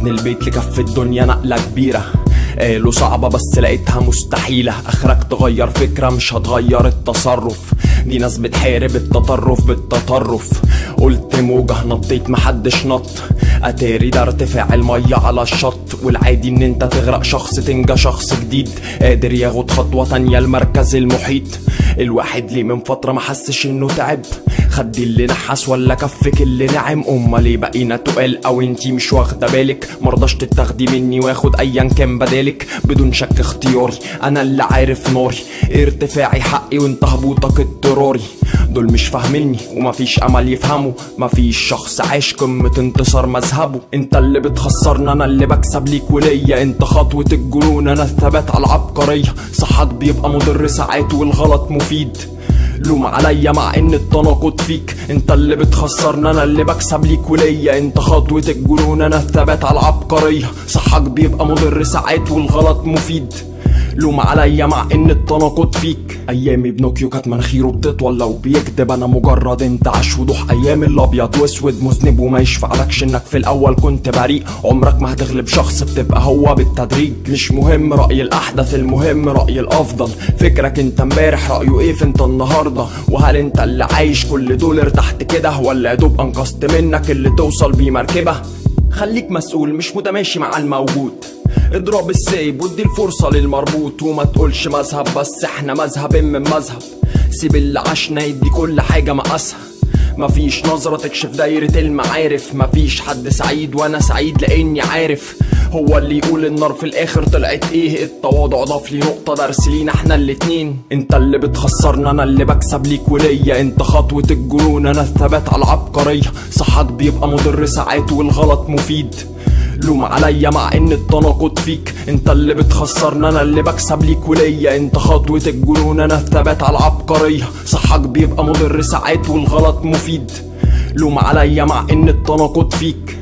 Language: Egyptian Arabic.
حضن البيت لكف الدنيا نقلة كبيرة قالوا صعبة بس لقيتها مستحيلة اخرك تغير فكرة مش هتغير التصرف دي ناس بتحارب التطرف بالتطرف قلت موجة نطيت محدش نط اتاري ده ارتفاع المية على الشط والعادي ان انت تغرق شخص تنجى شخص جديد قادر ياخد خطوة تانية المركز المحيط الواحد ليه من فترة ما حسش انه تعب خدي اللي نحس ولا كفك اللي نعم امال ليه بقينا تقال او انتي مش واخده بالك مرضاش تتاخدي مني واخد ايا كان بدالك بدون شك اختياري انا اللي عارف ناري ارتفاعي حقي وانت هبوطك اضطراري دول مش فاهميني ومفيش امل يفهموا مفيش شخص عايش قمة انتصار مذهبه انت اللي بتخسرنا انا اللي بكسب ليك وليا انت خطوة الجنون انا الثبات على العبقرية صحك بيبقى مضر ساعات والغلط مفيد لوم عليا مع ان التناقض فيك انت اللي بتخسرنا انا اللي بكسب ليك وليا انت خطوة الجنون انا الثبات على العبقرية صحك بيبقى مضر ساعات والغلط مفيد لوم عليا مع ان التناقض فيك ايامي بنوكيو كانت مناخيره بتطول لو بيكدب انا مجرد انت عاش وضوح ايام الابيض واسود مذنب وما يشفعلكش انك في الاول كنت بريء عمرك ما هتغلب شخص بتبقى هو بالتدريج مش مهم راي الاحدث المهم راي الافضل فكرك انت امبارح رايه ايه في انت النهارده وهل انت اللي عايش كل دول ارتحت كده ولا يا دوب انقذت منك اللي توصل بيه مركبه خليك مسؤول مش متماشي مع الموجود اضرب السيب وادي الفرصة للمربوط وما تقولش مذهب بس احنا مذهب من مذهب سيب اللي عشنا يدي كل حاجة مقاسها مفيش نظرة تكشف دايرة المعارف مفيش حد سعيد وانا سعيد لاني عارف هو اللي يقول النار في الاخر طلعت ايه التواضع ضاف لي نقطة درس لينا احنا الاتنين انت اللي بتخسرنا انا اللي بكسب ليك وليا انت خطوة الجنون انا الثبات على العبقرية صحك بيبقى مضر ساعات والغلط مفيد لوم عليا مع ان التناقض فيك انت اللي بتخسرنا انا اللي بكسب ليك وليا انت خطوة الجنون انا الثبات على العبقرية صحك بيبقى مضر ساعات والغلط مفيد لوم عليا مع ان التناقض فيك